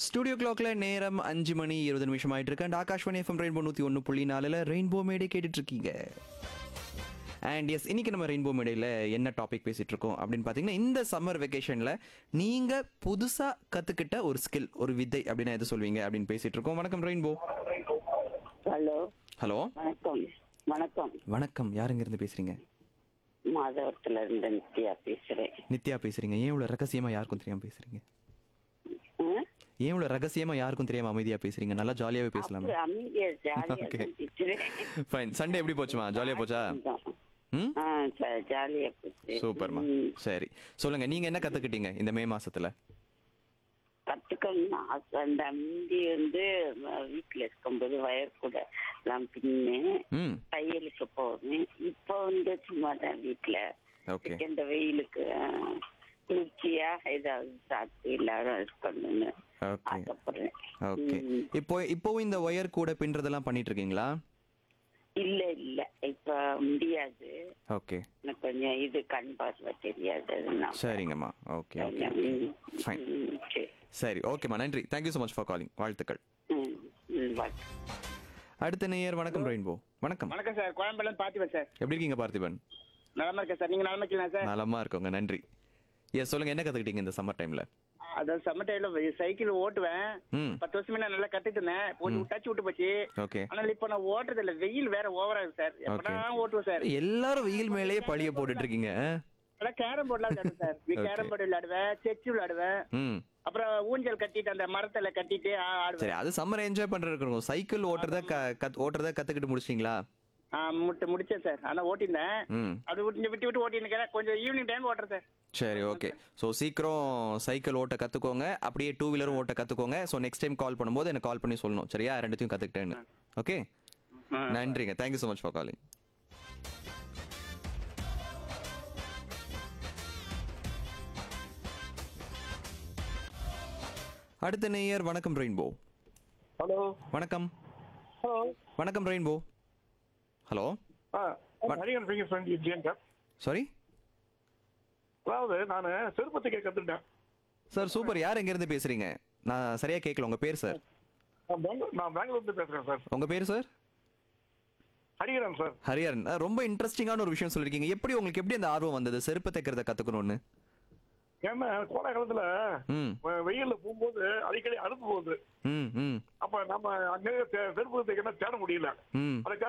Studio கிளாக்ல நேரம் அஞ்சு மணி இருபது நிமிஷம் ஆயிட்டு இருக்கு அண்ட் ஆகாஷ்வாணி எஃப்எம் ரெயின்போ நூற்றி ஒன்று புள்ளி நாலில் ரெயின்போ மேடை கேட்டுட்டு இருக்கீங்க அண்ட் எஸ் இன்னைக்கு நம்ம ரெயின்போ மேடையில் என்ன டாபிக் பேசிட்டு இருக்கோம் அப்படின்னு பார்த்தீங்கன்னா இந்த சம்மர் வெக்கேஷனில் நீங்கள் புதுசாக கற்றுக்கிட்ட ஒரு ஸ்கில் ஒரு வித்தை அப்படின்னு எது சொல்வீங்க அப்படின்னு பேசிட்டு இருக்கோம் வணக்கம் ரெயின்போ ஹலோ ஹலோ வணக்கம் வணக்கம் வணக்கம் யாருங்க இருந்து பேசுறீங்க மாதவரத்துல இருந்து நித்யா பேசுறேன் நித்யா பேசுறீங்க ஏன் இவ்வளோ ரகசியமா யாருக்கும் தெரியாம பேசுறீங்க ஆ? ஏன் இவ்வளோ ரகசியமா யாருக்கும் தெரியாம அமைதியா பேசுறீங்க நல்லா ஜாலியாவே பேசலாமே அப்படி அமைதியா ஜாலியா Okay. தான் பேசுறேன் ஃபைன் சண்டே எப்படி போச்சுமா ஜாலியா போச்சா ம் ஆ ச- ஜாலியா போச்சு சூப்பர்மா ம். சரி சொல்லுங்க நீங்க என்ன கத்துக்கிட்டீங்க இந்த மே மாசத்துல கத்துக்கணும்னு ஆசை அந்த முந்தி வந்து அஹ், வீட்டுல இருக்கும்போது வயர் கூட எல்லாம் பின்னேன் ம் தையலுக்கு போவேன் இப்போ வந்து சும்மா தான் வீட்டுல ஓகே இந்த வெயிலுக்கு அஹ், குளிர்ச்சியா ஏதாவது சாப்பிட்டு எல்லாரும் இருக்கணும்னு ஓகே ஆசைப்படுறேன் ஓகே ம். இப்போ இப்போவும் இந்த ஒயர் கூட பின்றதெல்லாம் பண்ணிட்டு இருக்கீங்களா இல்ல இல்ல இப்ப முடியாது ஓகே எனக்கு கொஞ்சம் இது கண் பார்வை தெரியாது அதனால. சரிங்கம்மா ஓகே ஓகே ம், Fine. ம், சரி. சரி ஓகேம்மா நன்றி thank you so much for calling வாழ்த்துக்கள் ம், ம், bye. அடுத்த நேயர் வணக்கம் ரெயின்போ வணக்கம் வணக்கம் சார் கோயம்பேடுல பார்த்திபன் சார் எப்படி இருக்கீங்க பார்த்திபன் நலமா இருக்கேன் சார் நீங்க நலமா இருக்கீங்களா சார் நலமா இருக்கோங்க நன்றி எஸ் சொல்லுங்க என்ன கத்துக்கிட்டீங்க இந்த சம்மர் டைம்ல அதான் சம்மர் டைம்ல சைக்கிள் ஓட்டுவேன் ம் பத்து வருஷமே நான் நல்லா கத்துட்டு இருந்தேன் போய் டச் விட்டு போச்சு ஓகே ஆனால் இப்ப நான் ஓட்டுறது இல்ல வெயில் வேற ஓவரா இருக்கு சார் எப்படா ஓட்டுவேன் சார் எல்லாரும் வெயில் மேலேயே பழிய போட்டுட்டு இருக்கீங்க அதான் கேரம் போர்ட்லாம் விளையாடுவேன் சார் Okay. கேரம் போர்டு விளையாடுவேன் செச்சு விளையாடுவேன் ம் அப்புறம் ஊஞ்சல் கட்டிட்டு அந்த மரத்துல கட்டிட்டு ஆ- ஆடுவேன் சரி அது சம்மர் என்ஜாய் பண்றதுக்கு இருக்கும் சைக்கிள் ஓட்டுறத க- கத்- ஓட்டுறத கத்துக்கிட்டு முடிச்சிங்களா ஆ, முட்டு முடிச்சேன் சார் ஆனா ஓட்டிருந்தேன் ம் அது விட்டு விட்டு விட்டு ஓட்டிருக்கேன் கொஞ்சம் ஈவினிங் டைம் ஓட்டுறேன் சார் சரி ஓகே ஸோ சீக்கிரம் சைக்கிள் ஓட்ட கத்துக்கோங்க அப்படியே டூ வீலரும் ஓட்ட கத்துக்கோங்க ஸோ நெக்ஸ்ட் டைம் கால் பண்ணும்போது எனக்கு கால் பண்ணி சொல்லணும் சரியா ரெண்டுத்தையும் கத்துக்கிட்டேன்னு ஓகே ஆ. நன்றிங்க thank you so much for calling அடுத்த நேயர் வணக்கம் ரெயின்போ ஹலோ வணக்கம் ஹலோ வணக்கம் ரெயின்போ ஹலோ ஆ Hariharan finger friend G N sir sorry அதாவது நான் செருப்பு தைக்க கற்றுட்டேன் சார் சூப்பர் யார் எங்கேருந்து பேசுறீங்க நான் சரியா கேட்கல உங்க பேர் சார் நான் பெங்களூர் நான் பெங்களூர்லேருந்து பேசுகிறேன் சார் உங்க பேர் சார் ஹரிகரன் சார் ஹரிஹரன் அஹ், ரொம்ப இன்ட்ரெஸ்டிங்கான ஒரு விஷயம் சொல்லிருக்கீங்க எப்படி உங்களுக்கு எப்படி அந்த ஆர்வம் வந்தது செருப்பு தைக்கிறத கத்துக்கணும்னு ஏன்னா கோடை காலத்தில் ம் வெயிலில் போகும்போது அடிக்கடி அனுப்பு போகுது ம் ம் அப்போ நம்ம அங்கே செருப்பு தைக்கணும் தேட முடியல ம் அதுக்காக